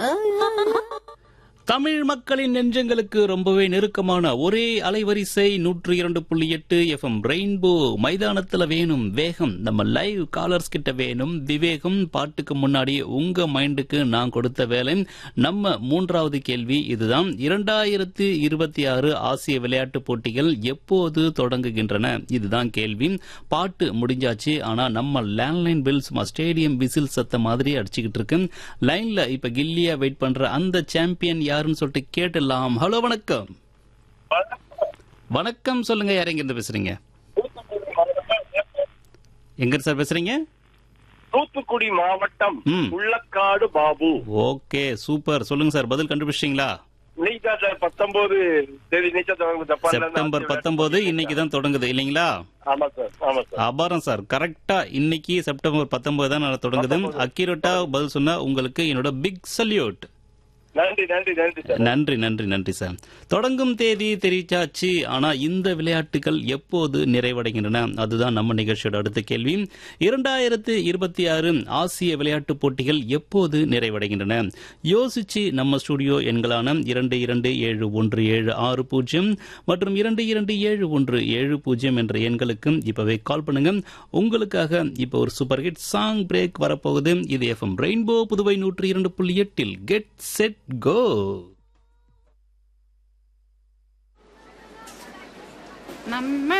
தமிழ் மக்களின் நெஞ்சங்களுக்கு ரொம்பவே நெருக்கமான ஒரே அலைவரிசை நூற்றி இரண்டு புள்ளி எட்டு எஃப்எம் ரெயின்போ மைதானத்துல வேணும் வேகம் நம்ம லைவ் காலர்ஸ் கிட்ட வேணும் விவேகம் பாட்டுக்கு முன்னாடி உங்க மைண்டுக்கு நான் கொடுத்த வேலை நம்ம மூன்றாவது கேள்வி இதுதான் இரண்டாயிரத்து இருபத்தி ஆறு ஆசிய விளையாட்டுப் போட்டிகள் எப்போது தொடங்குகின்றன இதுதான் கேள்வி பாட்டு முடிஞ்சாச்சு ஆனா நம்ம லேண்ட்லைன் பில் சும்மா ஸ்டேடியம் விசில் சத்த மாதிரி அடிச்சுக்கிட்டு இருக்கு லைன்ல இப்ப கில்லியா வெயிட் பண்ற அந்த சாம்பியன் யாருன்னு சொல்லிட்டு கேட்டுடலாம் ஹலோ வணக்கம் வணக்கம் சொல்லுங்க யார் எங்க இருந்து பேசுறீங்க எங்க இருந்து சார் பேசுறீங்க தூத்துக்குடி மாவட்டம் ம். உள்ளக்காடு பாபு ஓகே சூப்பர் சொல்லுங்க சார் பதில் கண்டுபிடிச்சிட்டீங்களா இன்னைக்கு தான் சார் பத்தொன்பது தேதி நீச்சல் தொடங்கும் ஜப்பான்ல இருந்து செப்டம்பர் ஆட்சி பத்தொன்பது இன்னைக்கு தான் தொடங்குது இல்லைங்களா ஆமா சார் ஆமா சார் அபாரம் சார் கரெக்டா இன்னைக்கு செப்டம்பர் பத்தொன்பது தான் தொடங்குது அக்யூரேட்டா பதில் சொன்னா உங்களுக்கு என்னோட பிக் சல்யூட் நன்றி நன்றி நன்றி சார் நன்றி நன்றி நன்றி சார் தொடங்கும் தேதி தெரிவிச்சாச்சு ஆனா இந்த விளையாட்டுகள் எப்போது நிறைவடைகின்றன அதுதான் நம்ம நிகழ்ச்சியோட அடுத்த கேள்வி இரண்டாயிரத்து இருபத்தி ஆறு ஆசிய விளையாட்டுப் போட்டிகள் எப்போது நிறைவடைகின்றன யோசிச்சு நம்ம ஸ்டுடியோ எண்களான இரண்டு இரண்டு ஏழு ஒன்று ஏழு ஆறு பூஜ்ஜியம் மற்றும் இரண்டு இரண்டு ஏழு ஒன்று ஏழு பூஜ்ஜியம் என்ற எண்களுக்கு இப்பவே கால் பண்ணுங்க உங்களுக்காக இப்போ ஒரு சூப்பர் ஹிட் சாங் பிரேக் வரப்போகுது இது எஃப்எம் ரெயின்போ புதுவை நூற்றி இரண்டு புள்ளி எட்டில் கெட் செட் கோ நம்ம